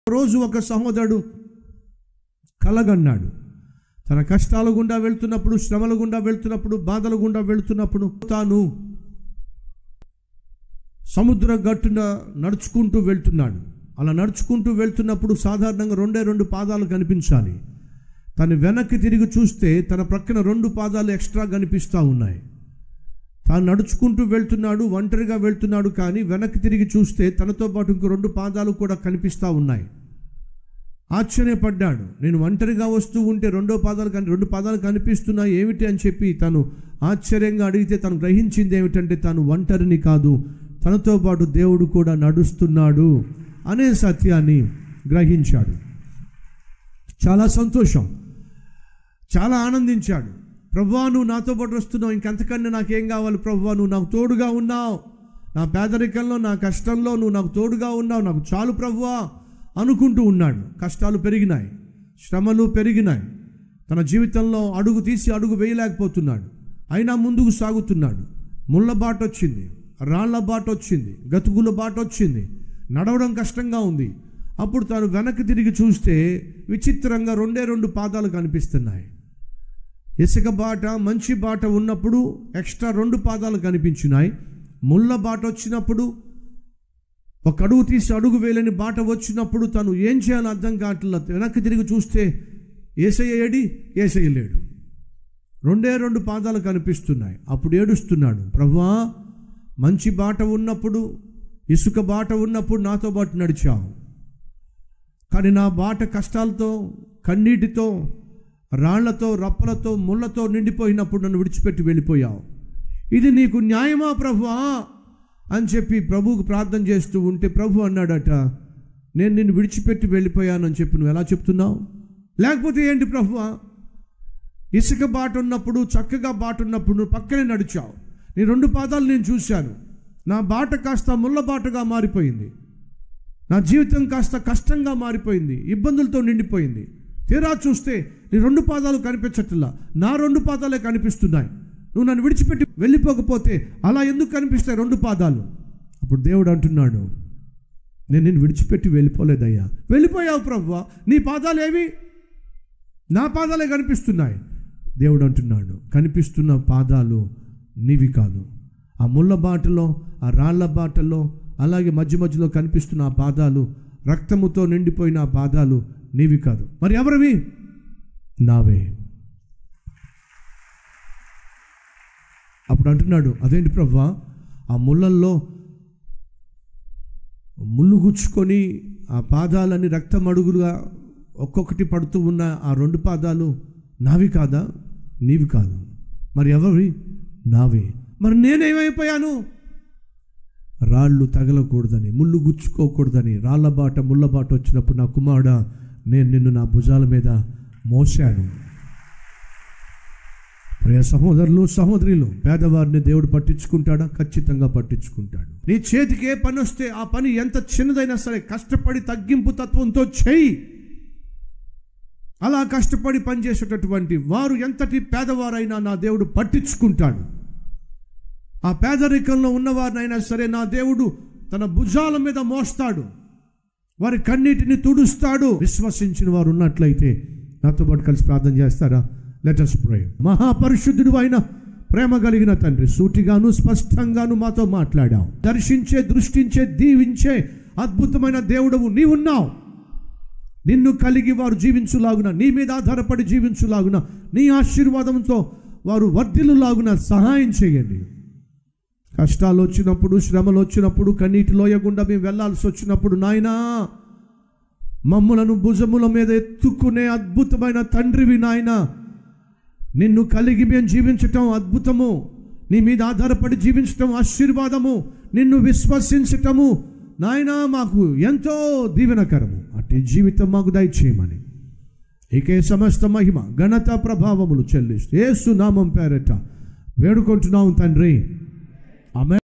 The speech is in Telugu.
రోజు ఒక సహోదరుడు కలగన్నాడు తన కష్టాల గుండా వెళ్తున్నప్పుడు శ్రమల గుండా వెళ్తున్నప్పుడు బాధల గుండా వెళ్తున్నప్పుడు తాను సముద్ర గట్టున నడుచుకుంటూ వెళ్తున్నాడు అలా నడుచుకుంటూ వెళ్తున్నప్పుడు సాధారణంగా రెండే రెండు పాదాలు కనిపించాలి తను వెనక్కి తిరిగి చూస్తే తన ప్రక్కన రెండు పాదాలు ఎక్స్ట్రా కనిపిస్తూ ఉన్నాయి తాను నడుచుకుంటూ వెళ్తున్నాడు ఒంటరిగా వెళ్తున్నాడు కానీ వెనక్కి తిరిగి చూస్తే తనతో పాటు ఇంకో రెండు పాదాలు కూడా కనిపిస్తూ ఉన్నాయి ఆశ్చర్యపడ్డాడు నేను ఒంటరిగా వస్తూ ఉంటే రెండో పాదాలు కని రెండు పాదాలు కనిపిస్తున్నాయి ఏమిటి అని చెప్పి తను ఆశ్చర్యంగా అడిగితే తను గ్రహించింది ఏమిటంటే తాను ఒంటరిని కాదు తనతో పాటు దేవుడు కూడా నడుస్తున్నాడు అనే సత్యాన్ని గ్రహించాడు చాలా సంతోషం చాలా ఆనందించాడు ప్రభువా నువ్వు నాతో పాటు వస్తున్నావు ఇంకెంతకన్నా నాకేం కావాలి ప్రభువా నువ్వు నాకు తోడుగా ఉన్నావు నా పేదరికంలో నా కష్టంలో నువ్వు నాకు తోడుగా ఉన్నావు నాకు చాలు ప్రభువా అనుకుంటూ ఉన్నాడు కష్టాలు పెరిగినాయి శ్రమలు పెరిగినాయి తన జీవితంలో అడుగు తీసి అడుగు వేయలేకపోతున్నాడు అయినా ముందుకు సాగుతున్నాడు ముళ్ళ బాట వచ్చింది రాళ్ల బాట వచ్చింది గతుకుల బాట వచ్చింది నడవడం కష్టంగా ఉంది అప్పుడు తాను వెనక్కి తిరిగి చూస్తే విచిత్రంగా రెండే రెండు పాదాలు కనిపిస్తున్నాయి ఇసుక బాట మంచి బాట ఉన్నప్పుడు ఎక్స్ట్రా రెండు పాదాలు కనిపించినాయి ముళ్ళ బాట వచ్చినప్పుడు ఒక అడుగు తీసి అడుగు వేలని బాట వచ్చినప్పుడు తను ఏం చేయాలో అర్థం కావట్లా వెనక్కి తిరిగి చూస్తే ఏసయ్య ఏడి ఏసయ్య లేడు రెండే రెండు పాదాలు కనిపిస్తున్నాయి అప్పుడు ఏడుస్తున్నాడు ప్రభువా మంచి బాట ఉన్నప్పుడు ఇసుక బాట ఉన్నప్పుడు నాతో పాటు నడిచావు కానీ నా బాట కష్టాలతో కన్నీటితో రాళ్లతో రప్పలతో ముళ్ళతో నిండిపోయినప్పుడు నన్ను విడిచిపెట్టి వెళ్ళిపోయావు ఇది నీకు న్యాయమా ప్రభువా అని చెప్పి ప్రభువుకు ప్రార్థన చేస్తూ ఉంటే ప్రభు అన్నాడట నేను నిన్ను విడిచిపెట్టి వెళ్ళిపోయానని చెప్పి నువ్వు ఎలా చెప్తున్నావు లేకపోతే ఏంటి ప్రభువా ఇసుక బాట ఉన్నప్పుడు చక్కగా బాట ఉన్నప్పుడు నువ్వు పక్కనే నడిచావు నీ రెండు పాదాలు నేను చూశాను నా బాట కాస్త ముళ్ళ బాటగా మారిపోయింది నా జీవితం కాస్త కష్టంగా మారిపోయింది ఇబ్బందులతో నిండిపోయింది తీరా చూస్తే నీ రెండు పాదాలు కనిపించట్లా నా రెండు పాదాలే కనిపిస్తున్నాయి నువ్వు నన్ను విడిచిపెట్టి వెళ్ళిపోకపోతే అలా ఎందుకు కనిపిస్తాయి రెండు పాదాలు అప్పుడు దేవుడు అంటున్నాడు నేను నిన్ను విడిచిపెట్టి వెళ్ళిపోలేదయ్యా వెళ్ళిపోయావు ప్రభువా నీ పాదాలు ఏవి నా పాదాలే కనిపిస్తున్నాయి దేవుడు అంటున్నాడు కనిపిస్తున్న పాదాలు నీవి కాదు ఆ ముళ్ళ బాటలో ఆ రాళ్ల బాటలో అలాగే మధ్య మధ్యలో కనిపిస్తున్న ఆ పాదాలు రక్తముతో నిండిపోయిన ఆ పాదాలు నీవి కాదు మరి ఎవరివి నావే అప్పుడు అంటున్నాడు అదేంటి ప్రభా ఆ ముళ్ళల్లో ముళ్ళు గుచ్చుకొని ఆ పాదాలని రక్తం అడుగులుగా ఒక్కొక్కటి పడుతూ ఉన్న ఆ రెండు పాదాలు నావి కాదా నీవి కాదు మరి ఎవరి నావే మరి నేనేమైపోయాను రాళ్ళు తగలకూడదని ముళ్ళు గుచ్చుకోకూడదని రాళ్ళ బాట ముళ్ళ బాట వచ్చినప్పుడు నా కుమారుడా నేను నిన్ను నా భుజాల మీద మోసాను ప్రియ సహోదరులు సహోదరులు పేదవారిని దేవుడు పట్టించుకుంటాడా ఖచ్చితంగా పట్టించుకుంటాడు నీ చేతికి ఏ పని వస్తే ఆ పని ఎంత చిన్నదైనా సరే కష్టపడి తగ్గింపు తత్వంతో చేయి అలా కష్టపడి పనిచేసేటటువంటి వారు ఎంతటి పేదవారైనా నా దేవుడు పట్టించుకుంటాడు ఆ పేదరికంలో ఉన్నవారినైనా సరే నా దేవుడు తన భుజాల మీద మోస్తాడు వారి కన్నీటిని తుడుస్తాడు విశ్వసించిన వారు ఉన్నట్లయితే నాతో పాటు కలిసి ప్రార్థన చేస్తారా లెటస్ ప్రే మహాపరిశుద్ధుడు అయిన ప్రేమ కలిగిన తండ్రి సూటిగాను స్పష్టంగాను మాతో మాట్లాడావు దర్శించే దృష్టించే దీవించే అద్భుతమైన దేవుడవు నీవున్నావు నిన్ను కలిగి వారు జీవించులాగున నీ మీద ఆధారపడి జీవించులాగున నీ ఆశీర్వాదంతో వారు వర్ధిల్లులాగున సహాయం చేయండి కష్టాలు వచ్చినప్పుడు శ్రమలు వచ్చినప్పుడు కన్నీటి లోయకుండా మేము వెళ్ళాల్సి వచ్చినప్పుడు నాయనా మమ్ములను భుజముల మీద ఎత్తుకునే అద్భుతమైన తండ్రివి నాయన నిన్ను కలిగి మేము జీవించటం అద్భుతము నీ మీద ఆధారపడి జీవించటం ఆశీర్వాదము నిన్ను విశ్వసించటము నాయనా మాకు ఎంతో దీవెనకరము అట్టి జీవితం మాకు దయచేయమని ఇకే సమస్త మహిమ ఘనత ప్రభావములు చెల్లిస్తూ ఏసు నామం పేరట వేడుకుంటున్నాం తండ్రి ఆమె